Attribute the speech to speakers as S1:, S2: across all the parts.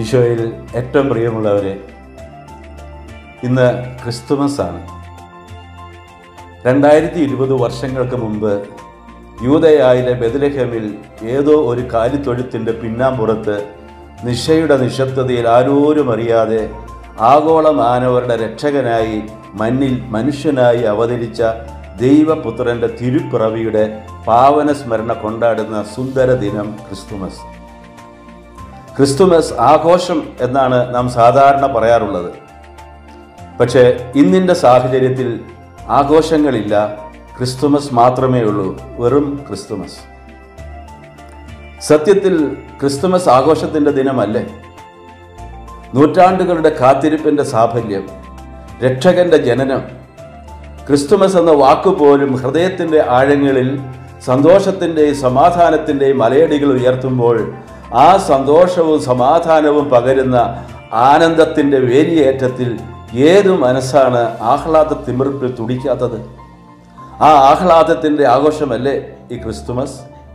S1: ഈശോയിൽ ഏറ്റവും പ്രിയമുള്ളവരെ ഇന്ന് ക്രിസ്തുമസ് ആണ് രണ്ടായിരത്തി ഇരുപത് വർഷങ്ങൾക്ക് മുമ്പ് യൂതയായിലെ ബദലഹമിൽ ഏതോ ഒരു കാലിത്തൊഴുത്തിൻ്റെ പിന്നാമ്പുറത്ത് നിശയുടെ നിശബ്ദതയിൽ ആരോരും അറിയാതെ ആഗോള മാനവരുടെ രക്ഷകനായി മണ്ണിൽ മനുഷ്യനായി അവതരിച്ച ദൈവപുത്രൻ്റെ തിരുപ്പിറവിയുടെ പാവന സ്മരണ കൊണ്ടാടുന്ന സുന്ദര ദിനം ക്രിസ്തുമസ് ക്രിസ്തുമസ് ആഘോഷം എന്നാണ് നാം സാധാരണ പറയാറുള്ളത് പക്ഷേ ഇന്നിൻ്റെ സാഹചര്യത്തിൽ ആഘോഷങ്ങളില്ല ക്രിസ്തുമസ് മാത്രമേ ഉള്ളൂ വെറും ക്രിസ്തുമസ് സത്യത്തിൽ ക്രിസ്തുമസ് ആഘോഷത്തിൻ്റെ ദിനമല്ലേ നൂറ്റാണ്ടുകളുടെ കാത്തിരിപ്പിൻ്റെ സാഫല്യം രക്ഷകന്റെ ജനനം ക്രിസ്തുമസ് എന്ന വാക്കുപോലും ഹൃദയത്തിൻ്റെ ആഴങ്ങളിൽ സന്തോഷത്തിൻ്റെയും സമാധാനത്തിൻ്റെയും മലയടികൾ ഉയർത്തുമ്പോൾ ആ സന്തോഷവും സമാധാനവും പകരുന്ന ആനന്ദത്തിൻ്റെ വേലിയേറ്റത്തിൽ ഏതു മനസ്സാണ് ആഹ്ലാദ തിമിർപ്പിൽ തുടിക്കാത്തത് ആ ആഹ്ലാദത്തിൻ്റെ ആഘോഷമല്ലേ ഈ ക്രിസ്തുമസ്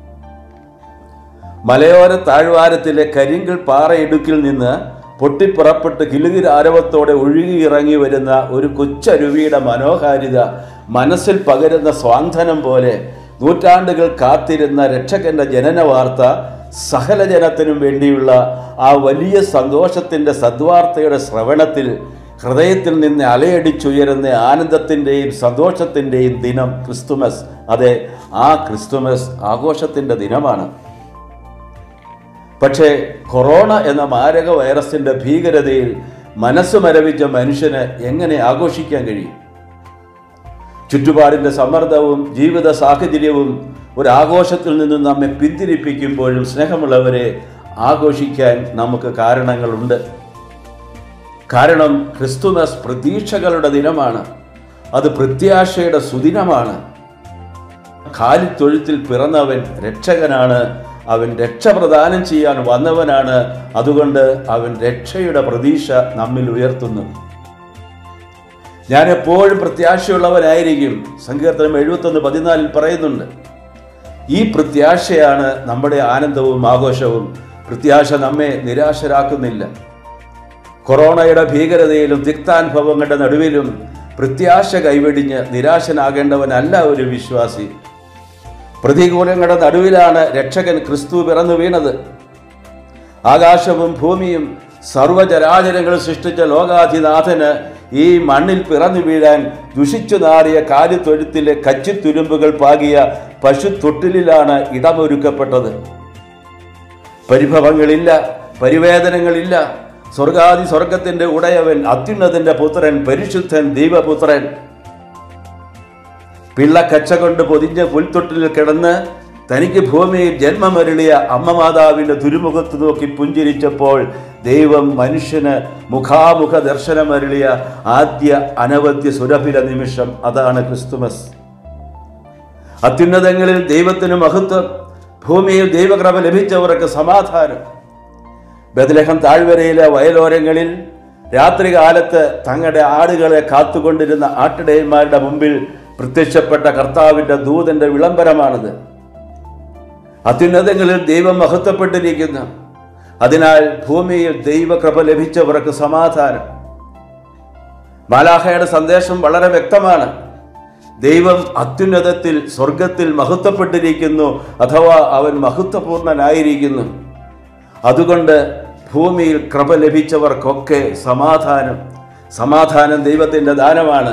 S1: മലയോര താഴ്വാരത്തിലെ കരിങ്കൽ പാറയിടുക്കിൽ നിന്ന് പൊട്ടിപ്പുറപ്പെട്ട് കിലുകിരാരവത്തോടെ ഒഴുകിയിറങ്ങി വരുന്ന ഒരു കൊച്ചരുവിയുടെ മനോഹാരിത മനസ്സിൽ പകരുന്ന സ്വാന്തനം പോലെ നൂറ്റാണ്ടുകൾ കാത്തിരുന്ന രക്ഷകന്റെ ജനന വാർത്ത സകല ജനത്തിനും വേണ്ടിയുള്ള ആ വലിയ സന്തോഷത്തിൻ്റെ സദ്വാർത്തയുടെ ശ്രവണത്തിൽ ഹൃദയത്തിൽ നിന്ന് അലയടിച്ചുയരുന്ന ആനന്ദത്തിൻ്റെയും സന്തോഷത്തിൻ്റെയും ദിനം ക്രിസ്തുമസ് അതെ ആ ക്രിസ്തുമസ് ആഘോഷത്തിൻ്റെ ദിനമാണ് പക്ഷേ കൊറോണ എന്ന മാരക വൈറസിൻ്റെ ഭീകരതയിൽ മനസ്സ് മരവിച്ച മനുഷ്യന് എങ്ങനെ ആഘോഷിക്കാൻ കഴിയും ചുറ്റുപാടിൻ്റെ സമ്മർദ്ദവും ജീവിത സാഹചര്യവും ഒരു ആഘോഷത്തിൽ നിന്ന് നമ്മെ പിന്തിരിപ്പിക്കുമ്പോഴും സ്നേഹമുള്ളവരെ ആഘോഷിക്കാൻ നമുക്ക് കാരണങ്ങളുണ്ട് കാരണം ക്രിസ്തുമസ് പ്രതീക്ഷകളുടെ ദിനമാണ് അത് പ്രത്യാശയുടെ സുദിനമാണ് കാലിത്തൊഴുത്തിൽ പിറന്നവൻ രക്ഷകനാണ് അവൻ രക്ഷ പ്രദാനം ചെയ്യാൻ വന്നവനാണ് അതുകൊണ്ട് അവൻ രക്ഷയുടെ പ്രതീക്ഷ നമ്മിൽ ഉയർത്തുന്നു ഞാൻ എപ്പോഴും പ്രത്യാശയുള്ളവനായിരിക്കും സങ്കീർത്തനം എഴുപത്തൊന്ന് പതിനാലിൽ പറയുന്നുണ്ട് ഈ പ്രത്യാശയാണ് നമ്മുടെ ആനന്ദവും ആഘോഷവും പ്രത്യാശ നമ്മെ നിരാശരാക്കുന്നില്ല കൊറോണയുടെ ഭീകരതയിലും തിക്താനുഭവങ്ങളുടെ നടുവിലും പ്രത്യാശ കൈവെടിഞ്ഞ് നിരാശനാകേണ്ടവനല്ല ഒരു വിശ്വാസി പ്രതികൂലങ്ങളുടെ നടുവിലാണ് രക്ഷകൻ ക്രിസ്തു പിറന്നു വീണത് ആകാശവും ഭൂമിയും സർവചരാചരങ്ങൾ സൃഷ്ടിച്ച ലോകാധിനാഥന് ഈ മണ്ണിൽ പിറന്നു വീഴാൻ ദുഷിച്ചു നാറിയ കാലിത്തൊഴുത്തിലെ കച്ചിത്തുരുമ്പുകൾ പാകിയ പശുത്തൊട്ടിലാണ് ഇടമൊരുക്കപ്പെട്ടത് പരിഭവങ്ങളില്ല പരിവേദനങ്ങളില്ല സ്വർഗാദി സ്വർഗത്തിന്റെ ഉടയവൻ അത്യുന്നതിന്റെ പുത്രൻ പരിശുദ്ധൻ ദൈവപുത്രൻ പിള്ളക്കച്ച കൊണ്ട് പൊതിഞ്ഞ പുൽത്തൊട്ടിൽ കിടന്ന് തനിക്ക് ഭൂമിയിൽ ജന്മമരുളിയ അമ്മ മാതാവിൻ്റെ തുരുമുഖത്ത് നോക്കി പുഞ്ചിരിച്ചപ്പോൾ ദൈവം മനുഷ്യന് മുഖാമുഖ ദർശനമരുളിയ ആദ്യ അനവധ്യ സുരഭില നിമിഷം അതാണ് ക്രിസ്തുമസ് അത്യുന്നതങ്ങളിൽ ദൈവത്തിന് മഹത്വം ഭൂമിയിൽ ദൈവകൃപ ലഭിച്ചവർക്ക് സമാധാനം ബദലഹം താഴ്വരയിലെ വയലോരങ്ങളിൽ രാത്രികാലത്ത് തങ്ങളുടെ ആടുകളെ കാത്തുകൊണ്ടിരുന്ന ആട്ടിടയന്മാരുടെ മുമ്പിൽ പ്രത്യക്ഷപ്പെട്ട കർത്താവിൻ്റെ ദൂതന്റെ വിളംബരമാണിത് അത്യുന്നതങ്ങളിൽ ദൈവം മഹത്വപ്പെട്ടിരിക്കുന്നു അതിനാൽ ഭൂമിയിൽ ദൈവകൃപ ലഭിച്ചവർക്ക് സമാധാനം മാലാഹയുടെ സന്ദേശം വളരെ വ്യക്തമാണ് ദൈവം അത്യുന്നതത്തിൽ സ്വർഗത്തിൽ മഹത്വപ്പെട്ടിരിക്കുന്നു അഥവാ അവൻ മഹത്വപൂർണനായിരിക്കുന്നു അതുകൊണ്ട് ഭൂമിയിൽ കൃപ ലഭിച്ചവർക്കൊക്കെ സമാധാനം സമാധാനം ദൈവത്തിൻ്റെ ദാനമാണ്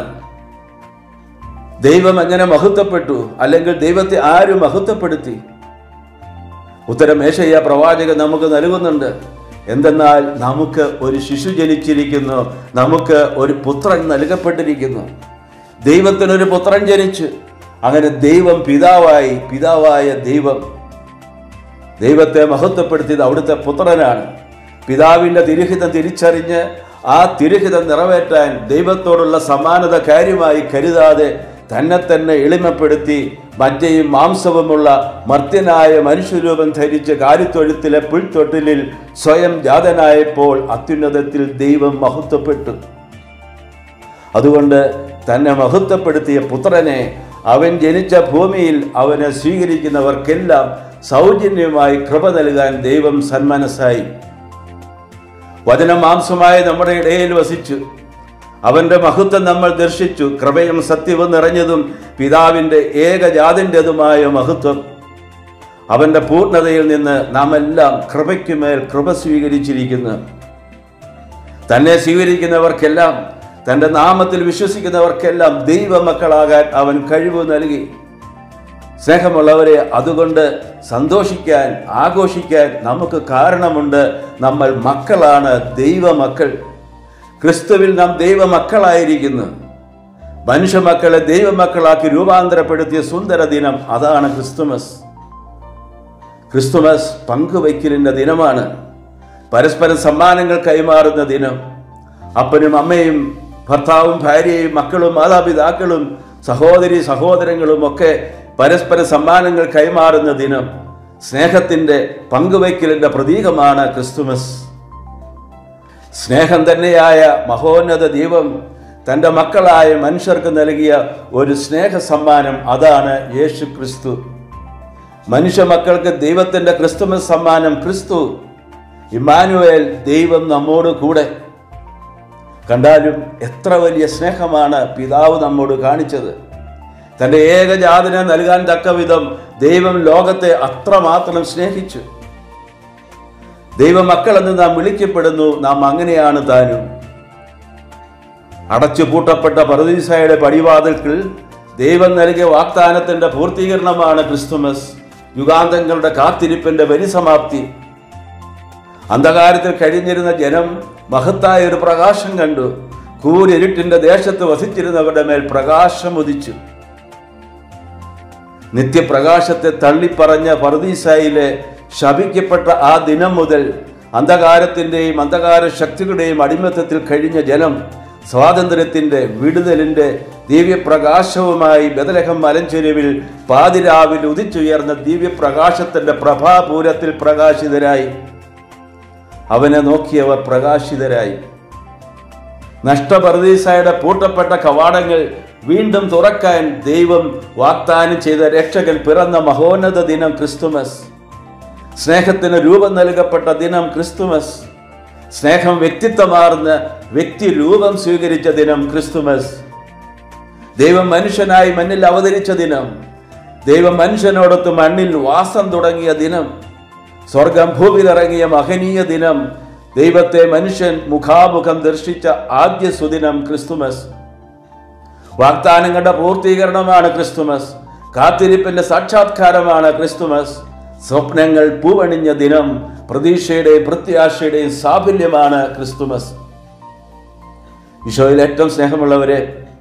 S1: ദൈവം എങ്ങനെ മഹത്വപ്പെട്ടു അല്ലെങ്കിൽ ദൈവത്തെ ആര് മഹത്വപ്പെടുത്തി ഉത്തരം ഏഷയ്യ പ്രവാചകൻ നമുക്ക് നൽകുന്നുണ്ട് എന്തെന്നാൽ നമുക്ക് ഒരു ശിശു ജനിച്ചിരിക്കുന്നു നമുക്ക് ഒരു പുത്രൻ നൽകപ്പെട്ടിരിക്കുന്നു ദൈവത്തിനൊരു പുത്രൻ ജനിച്ചു അങ്ങനെ ദൈവം പിതാവായി പിതാവായ ദൈവം ദൈവത്തെ മഹത്വപ്പെടുത്തിയത് അവിടുത്തെ പുത്രനാണ് പിതാവിൻ്റെ തിരുഹിതം തിരിച്ചറിഞ്ഞ് ആ തിരുഹിതം നിറവേറ്റാൻ ദൈവത്തോടുള്ള സമാനത കാര്യമായി കരുതാതെ തന്നെ തന്നെ എളിമപ്പെടുത്തി മറ്റേയും മാംസവുമുള്ള മർത്യനായ മനുഷ്യരൂപം ധരിച്ച് കാലിത്തൊഴുത്തിലെ പുൽത്തൊട്ടിലിൽ സ്വയം ജാതനായപ്പോൾ അത്യുന്നതത്തിൽ ദൈവം മഹത്വപ്പെട്ടു അതുകൊണ്ട് തന്നെ മഹത്വപ്പെടുത്തിയ പുത്രനെ അവൻ ജനിച്ച ഭൂമിയിൽ അവനെ സ്വീകരിക്കുന്നവർക്കെല്ലാം സൗജന്യമായി കൃപ നൽകാൻ ദൈവം സന്മനസ്സായി വചനമാംസമായി നമ്മുടെ ഇടയിൽ വസിച്ചു അവന്റെ മഹത്വം നമ്മൾ ദർശിച്ചു കൃപയും സത്യവും നിറഞ്ഞതും പിതാവിൻ്റെ ഏകജാതിൻ്റെതുമായ മഹത്വം അവന്റെ പൂർണ്ണതയിൽ നിന്ന് നാം എല്ലാം കൃപയ്ക്കുമേൽ കൃപ സ്വീകരിച്ചിരിക്കുന്നു തന്നെ സ്വീകരിക്കുന്നവർക്കെല്ലാം തൻ്റെ നാമത്തിൽ വിശ്വസിക്കുന്നവർക്കെല്ലാം ദൈവമക്കളാകാൻ അവൻ കഴിവ് നൽകി സ്നേഹമുള്ളവരെ അതുകൊണ്ട് സന്തോഷിക്കാൻ ആഘോഷിക്കാൻ നമുക്ക് കാരണമുണ്ട് നമ്മൾ മക്കളാണ് ദൈവമക്കൾ ക്രിസ്തുവിൽ നാം ദൈവമക്കളായിരിക്കുന്നു മനുഷ്യമക്കളെ ദൈവമക്കളാക്കി രൂപാന്തരപ്പെടുത്തിയ സുന്ദര ദിനം അതാണ് ക്രിസ്തുമസ് ക്രിസ്തുമസ് പങ്കുവയ്ക്കലിൻ്റെ ദിനമാണ് പരസ്പരം സമ്മാനങ്ങൾ കൈമാറുന്ന ദിനം അപ്പനും അമ്മയും ഭർത്താവും ഭാര്യയും മക്കളും മാതാപിതാക്കളും സഹോദരി സഹോദരങ്ങളും ഒക്കെ പരസ്പര സമ്മാനങ്ങൾ കൈമാറുന്ന ദിനം സ്നേഹത്തിൻ്റെ പങ്കുവയ്ക്കലിൻ്റെ പ്രതീകമാണ് ക്രിസ്തുമസ് സ്നേഹം തന്നെയായ മഹോന്നത ദൈവം തൻ്റെ മക്കളായ മനുഷ്യർക്ക് നൽകിയ ഒരു സ്നേഹ സമ്മാനം അതാണ് യേശു ക്രിസ്തു മനുഷ്യ മക്കൾക്ക് ദൈവത്തിൻ്റെ ക്രിസ്തുമസ് സമ്മാനം ക്രിസ്തു ഇമ്മാനുവേൽ ദൈവം നമ്മോട് കൂടെ കണ്ടാലും എത്ര വലിയ സ്നേഹമാണ് പിതാവ് നമ്മോട് കാണിച്ചത് തൻ്റെ ഏകജാതനെ നൽകാൻ തക്ക വിധം ദൈവം ലോകത്തെ അത്രമാത്രം സ്നേഹിച്ചു ദൈവമക്കളെന്ന് നാം വിളിക്കപ്പെടുന്നു നാം അങ്ങനെയാണ് താനും അടച്ചുപൂട്ടപ്പെട്ട പരദീസയുടെ പടിവാതിൽക്കിൽ ദൈവം നൽകിയ വാഗ്ദാനത്തിന്റെ പൂർത്തീകരണമാണ് ക്രിസ്തുമസ് യുഗാന്തങ്ങളുടെ കാത്തിരിപ്പിന്റെ പരിസമാപ്തി അന്ധകാരത്തിൽ കഴിഞ്ഞിരുന്ന ജനം മഹത്തായ ഒരു പ്രകാശം കണ്ടു കൂരിരുട്ടിന്റെ ദേശത്ത് വസിച്ചിരുന്നവരുടെ മേൽ പ്രകാശം ഉദിച്ചു നിത്യപ്രകാശത്തെ തള്ളിപ്പറഞ്ഞ പർദീസായിലെ ശപിക്കപ്പെട്ട ആ ദിനം മുതൽ അന്ധകാരത്തിൻ്റെയും അന്ധകാര ശക്തികളുടെയും അടിമത്തത്തിൽ കഴിഞ്ഞ ജനം സ്വാതന്ത്ര്യത്തിൻ്റെ വിടുതലിൻ്റെ ദിവ്യപ്രകാശവുമായി ബദലഹം മലഞ്ചെരുവിൽ പാതിരാവിൽ ഉദിച്ചുയർന്ന ദിവ്യപ്രകാശത്തിൻ്റെ പ്രഭാപൂരത്തിൽ പ്രകാശിതരായി അവനെ നോക്കിയവർ പ്രകാശിതരായി നഷ്ടപരദീസായുടെ പൂട്ടപ്പെട്ട കവാടങ്ങൾ വീണ്ടും തുറക്കാൻ ദൈവം വാഗ്ദാനം ചെയ്ത രക്ഷകൻ പിറന്ന മഹോന്നത ദിനം ക്രിസ്തുമസ് സ്നേഹത്തിന് രൂപം നൽകപ്പെട്ട ദിനം ക്രിസ്തുമസ് സ്നേഹം വ്യക്തിത്വമാർന്ന വ്യക്തി രൂപം സ്വീകരിച്ച ദിനം ക്രിസ്തുമസ് ദൈവം മനുഷ്യനായി മണ്ണിൽ അവതരിച്ച ദിനം ദൈവം മനുഷ്യനോടൊത്ത് മണ്ണിൽ വാസം തുടങ്ങിയ ദിനം സ്വർഗം ഭൂമിയിലിറങ്ങിയ മഹനീയ ദിനം ദൈവത്തെ മനുഷ്യൻ മുഖാമുഖം ദർശിച്ച ആദ്യ സുദിനം ക്രിസ്തുമസ് വാഗ്ദാനങ്ങളുടെ പൂർത്തീകരണമാണ് ക്രിസ്തുമസ് കാത്തിരിപ്പിന്റെ സാക്ഷാത്കാരമാണ് ക്രിസ്തുമസ് സ്വപ്നങ്ങൾ പൂവണിഞ്ഞ ദിനം പ്രതീക്ഷയുടെയും പ്രത്യാശയുടെയും സാഫല്യമാണ് ക്രിസ്തുമസ് ഈശോയിൽ ഏറ്റവും സ്നേഹമുള്ളവരെ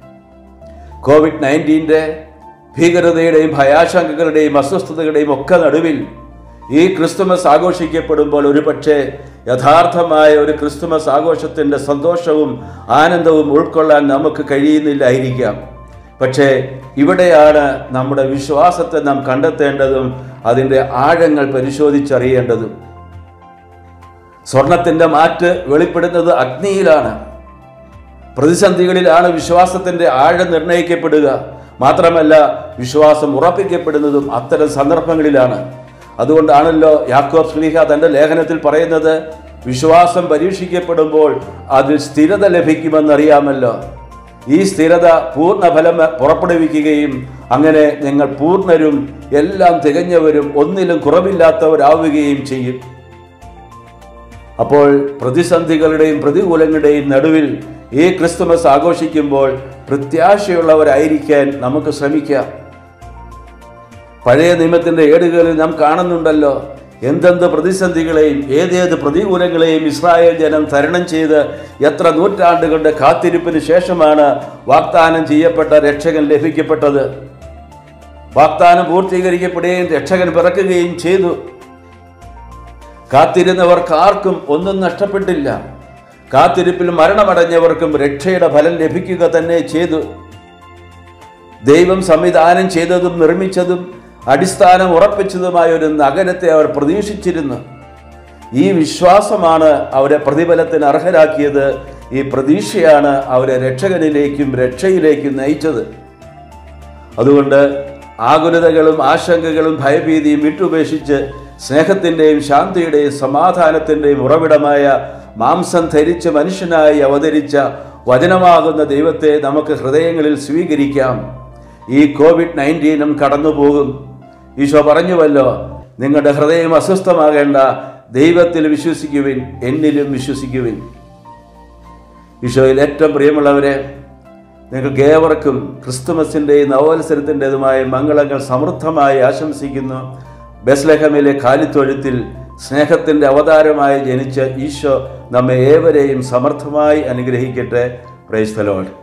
S1: കോവിഡ് നയൻറ്റീൻ്റെ ഭീകരതയുടെയും ഭയാശങ്കകളുടെയും അസ്വസ്ഥതകളുടെയും ഒക്കെ നടുവിൽ ഈ ക്രിസ്തുമസ് ആഘോഷിക്കപ്പെടുമ്പോൾ ഒരുപക്ഷെ യഥാർത്ഥമായ ഒരു ക്രിസ്തുമസ് ആഘോഷത്തിൻ്റെ സന്തോഷവും ആനന്ദവും ഉൾക്കൊള്ളാൻ നമുക്ക് കഴിയുന്നില്ലായിരിക്കാം പക്ഷേ ഇവിടെയാണ് നമ്മുടെ വിശ്വാസത്തെ നാം കണ്ടെത്തേണ്ടതും അതിൻ്റെ ആഴങ്ങൾ പരിശോധിച്ചറിയേണ്ടതും സ്വർണത്തിൻ്റെ മാറ്റ് വെളിപ്പെടുന്നത് അഗ്നിയിലാണ് പ്രതിസന്ധികളിലാണ് വിശ്വാസത്തിൻ്റെ ആഴം നിർണ്ണയിക്കപ്പെടുക മാത്രമല്ല വിശ്വാസം ഉറപ്പിക്കപ്പെടുന്നതും അത്തരം സന്ദർഭങ്ങളിലാണ് അതുകൊണ്ടാണല്ലോ യാക്കോബ് സ്ലീഹ തൻ്റെ ലേഖനത്തിൽ പറയുന്നത് വിശ്വാസം പരീക്ഷിക്കപ്പെടുമ്പോൾ അതിൽ സ്ഥിരത ലഭിക്കുമെന്നറിയാമല്ലോ ഈ സ്ഥിരത പൂർണ്ണഫലം പുറപ്പെടുവിക്കുകയും അങ്ങനെ നിങ്ങൾ പൂർണ്ണരും എല്ലാം തികഞ്ഞവരും ഒന്നിലും കുറവില്ലാത്തവരാവുകയും ചെയ്യും അപ്പോൾ പ്രതിസന്ധികളുടെയും പ്രതികൂലങ്ങളുടെയും നടുവിൽ ഈ ക്രിസ്തുമസ് ആഘോഷിക്കുമ്പോൾ പ്രത്യാശയുള്ളവരായിരിക്കാൻ നമുക്ക് ശ്രമിക്കാം പഴയ നിയമത്തിന്റെ ഏടുകളിൽ നാം കാണുന്നുണ്ടല്ലോ എന്തെന്ത് പ്രതിസന്ധികളെയും ഏതേത് പ്രതികൂലങ്ങളെയും ഇസ്രായേൽ ജനം തരണം ചെയ്ത് എത്ര നൂറ്റാണ്ടുകളുടെ കാത്തിരിപ്പിന് ശേഷമാണ് വാഗ്ദാനം ചെയ്യപ്പെട്ട രക്ഷകൻ ലഭിക്കപ്പെട്ടത് വാഗ്ദാനം പൂർത്തീകരിക്കപ്പെടുകയും രക്ഷകൻ പിറക്കുകയും ചെയ്തു കാത്തിരുന്നവർക്ക് ആർക്കും ഒന്നും നഷ്ടപ്പെട്ടില്ല കാത്തിരിപ്പിൽ മരണമടഞ്ഞവർക്കും രക്ഷയുടെ ഫലം ലഭിക്കുക തന്നെ ചെയ്തു ദൈവം സംവിധാനം ചെയ്തതും നിർമ്മിച്ചതും അടിസ്ഥാനം ഉറപ്പിച്ചതുമായ ഒരു നഗരത്തെ അവർ പ്രതീക്ഷിച്ചിരുന്നു ഈ വിശ്വാസമാണ് അവരെ പ്രതിഫലത്തിന് അർഹരാക്കിയത് ഈ പ്രതീക്ഷയാണ് അവരെ രക്ഷകനിലേക്കും രക്ഷയിലേക്കും നയിച്ചത് അതുകൊണ്ട് ആകുലതകളും ആശങ്കകളും ഭയഭീതിയും വിട്ടുപേക്ഷിച്ച് സ്നേഹത്തിൻ്റെയും ശാന്തിയുടെയും സമാധാനത്തിൻ്റെയും ഉറവിടമായ മാംസം ധരിച്ച് മനുഷ്യനായി അവതരിച്ച വചനമാകുന്ന ദൈവത്തെ നമുക്ക് ഹൃദയങ്ങളിൽ സ്വീകരിക്കാം ഈ കോവിഡ് നയൻറ്റീനും കടന്നു പോകും ഈശോ പറഞ്ഞുവല്ലോ നിങ്ങളുടെ ഹൃദയം അസ്വസ്ഥമാകേണ്ട ദൈവത്തിൽ വിശ്വസിക്കുവിൻ എന്നിലും വിശ്വസിക്കുവിൻ ഈശോയിൽ ഏറ്റവും പ്രിയമുള്ളവരെ നിങ്ങൾക്ക് ഏവർക്കും ക്രിസ്തുമസിൻ്റെയും നവോത്സരത്തിൻ്റെതുമായ മംഗളങ്ങൾ സമൃദ്ധമായി ആശംസിക്കുന്നു ബെസ്ലഹമിലെ കാലിത്തൊഴുത്തിൽ സ്നേഹത്തിൻ്റെ അവതാരമായി ജനിച്ച ഈശോ നമ്മെ ഏവരെയും സമർത്ഥമായി അനുഗ്രഹിക്കട്ടെ പ്രൈസ്തലോട്